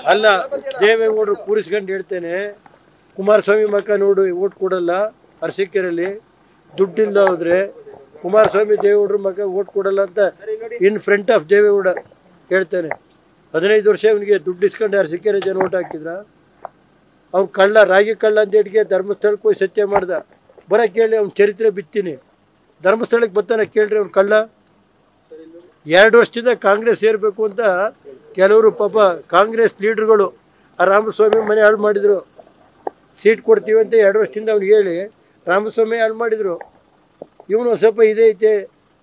ಅಲ್ಲ ದೇವೇಗೌಡರು ಕೂರಿಸ್ಕೊಂಡು ಹೇಳ್ತೇನೆ ಕುಮಾರಸ್ವಾಮಿ ಮಕ್ಕ ನೋಡು ಓಟ್ ಕೊಡಲ್ಲ ಅರಸೀಕೆರೆಯಲ್ಲಿ ದುಡ್ಡಿಲ್ಲ ಹೋದ್ರೆ ಕುಮಾರಸ್ವಾಮಿ ದೇವೇಗೌಡರ ಮಗ ಓಟ್ ಕೊಡಲ್ಲ ಅಂತ ಇನ್ ಫ್ರಂಟ್ ಆಫ್ ದೇವೇಗೌಡ ಹೇಳ್ತೇನೆ ಹದಿನೈದು ವರ್ಷ ಅವನಿಗೆ ದುಡ್ಡು ಇಸ್ಕೊಂಡು ಅರಸೀಕೆರೆ ಜನ ಓಟ್ ಹಾಕಿದ್ರ ಅವ್ನು ಕಳ್ಳ ರಾಗಿ ಕಳ್ಳ ಅಂತ ಹೇಳಿ ಧರ್ಮಸ್ಥಳಕ್ಕೆ ಹೋಗಿ ಸತ್ಯ ಮಾಡ್ದ ಬರ ಕೇಳಿ ಅವ್ನ ಚರಿತ್ರೆ ಬಿತ್ತೀನಿ ಧರ್ಮಸ್ಥಳಕ್ಕೆ ಬರ್ತಾನೆ ಕೇಳ್ರಿ ಅವ್ನು ಕಳ್ಳ ಎರಡು ವರ್ಷದಿಂದ ಕಾಂಗ್ರೆಸ್ ಸೇರಬೇಕು ಅಂತ ಕೆಲವರು ಪಾಪ ಕಾಂಗ್ರೆಸ್ ಲೀಡರ್ಗಳು ಆ ರಾಮಸ್ವಾಮಿ ಮನೆ ಹಾಳು ಮಾಡಿದರು ಸೀಟ್ ಕೊಡ್ತೀವಿ ಅಂತ ಎರಡು ವರ್ಷದಿಂದ ಅವ್ನಿಗೆ ಹೇಳಿ ರಾಮಸ್ವಾಮಿ ಹಾಳು ಮಾಡಿದರು ಇವನು ಒಂದ್ ಸ್ವಲ್ಪ ಇದೇ ಐತೆ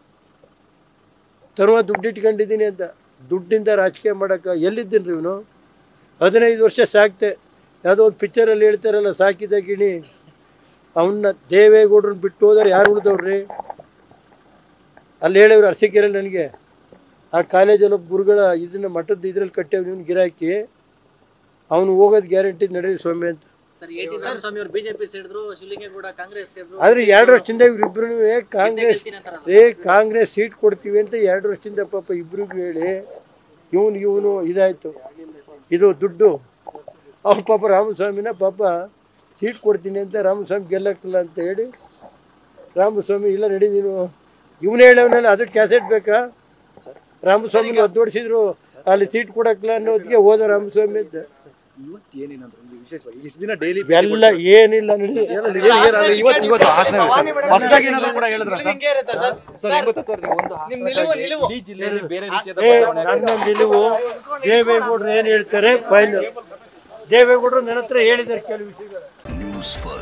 ತರುವ ದುಡ್ಡು ಇಟ್ಕೊಂಡಿದ್ದೀನಿ ಅಂತ ದುಡ್ಡಿಂದ ರಾಜಕೀಯ ಮಾಡೋಕ್ಕೆ ಎಲ್ಲಿದ್ದೀನಿ ರೀ ಇವನು ಹದಿನೈದು ವರ್ಷ ಸಾಕ್ತೆ ಯಾವುದೋ ಒಂದು ಪಿಕ್ಚರಲ್ಲಿ ಹೇಳ್ತಾರಲ್ಲ ಸಾಕಿದ ಗಿಣಿ ಅವನ್ನ ದೇವೇಗೌಡ್ರನ್ನ ಬಿಟ್ಟು ಹೋದ್ರೆ ಯಾರು ಉಳಿದವ್ರಿ ಅಲ್ಲಿ ಹೇಳಿವ್ರು ಅರಸೀಕೆರೆಯಲ್ಲಿ ನನಗೆ ಆ ಕಾಲೇಜಲ್ಲಿ ಒಬ್ಬ ಗುರುಗಳ ಇದನ್ನ ಮಠದ ಇದ್ರಲ್ಲಿ ಕಟ್ಟೇವ್ ನೀವು ಗಿರಾಕಿ ಅವನು ಹೋಗೋದು ಗ್ಯಾರಂಟಿ ನಡೆಯ ಸ್ವಾಮಿ ಅಂತ ಸರ್ ಎ ಟಿ ರಾಮಸ್ವಾಮಿ ಅವರು ಬಿಜೆಪಿ ಸೇರಿದ್ರು ಶಿವಲಿಂಗೇಗೌಡ ಕಾಂಗ್ರೆಸ್ ಸೇರಿದ್ರು ಆದ್ರೆ ಎರಡು ವರ್ಷದಿಂದ ಇವ್ರಿಬ್ರು ಕಾಂಗ್ರೆಸ್ ಗೆಲ್ತೀನಿ ಅಂತಾರಲ್ಲ. ಏ ಕಾಂಗ್ರೆಸ್ ಸೀಟ್ ಕೊಡ್ತೀವಿ ಅಂತ ಎರಡು ವರ್ಷದಿಂದ ಪಾಪ ಇಬ್ರಿಗೂ ಹೇಳಿ ಇವನು ಇವನು ಇದಾಯ್ತು ಇದು ದುಡ್ಡು ಅವ್ರ ಪಾಪ ರಾಮಸ್ವಾಮಿನ ಪಾಪ ಸೀಟ್ ಕೊಡ್ತೀನಿ ಅಂತ ರಾಮಸ್ವಾಮಿ ಗೆಲ್ಲಕ್ಕಿಲ್ಲ ಅಂತ ಹೇಳಿ ರಾಮಸ್ವಾಮಿ ಇಲ್ಲ ನಡಿ ನೀನು ಇವನು ಹೇಳವನಲ್ಲ ಅದಕ್ಕೆ ಕ್ಯಾಸೆಟ್ ಬೇಕಾ ರಾಮಸ್ವಾಮಿ ಒದ್ದೋಡಿಸಿದ್ರು ಅಲ್ಲಿ ಸೀಟ್ ಕೊಡಕ್ಕಿಲ್ಲ ಅನ್ನೋದಕ್ಕೆ ಹೋದ ರಾಮಸ್ವಾಮಿ ಅಂತ ಇವತ್ತು ಏನೇನಂದ್ರೆ ಒಂದು ವಿಶೇಷವಾಗಿ ಇಷ್ಟು ದಿನ ಡೈಲಿ ಎಲ್ಲ ಏನಿಲ್ಲ ನಡಿ ಇವತ್ತು ಇವತ್ತು ಹಾಸನ ಹೊಸದಾಗಿ ಏನಾದ್ರು ಕೂಡ ಹೇಳಿದ್ರ ಸರ್ ಸರ್ ಹೆಂಗ್ ಗೊತ್ತಾ ಸರ್ ನೀವು ಒಂದು ಹಾಸನಕ್ಕಾಗಿ ಇಡೀ ಜಿಲ್ಲೆಯಲ್ಲಿ ಬೇರೆ ರೀತಿಯಾದ ಏ ಬದಲಾವಣೆ ನನ್ನ ನಿಲುವು ದೇವೇಗೌಡರು ಏನು ಹೇಳ್ತಾರೆ ಫೈನಲ್ ದೇವೇಗೌಡರು ನನ್ನ ಹತ್ರ ಹೇಳಿದ್ದಾರೆ ಕೆಲವು ವಿಷಯಗಳು ನ್ಯೂಸ್ ಫಸ್ಟ್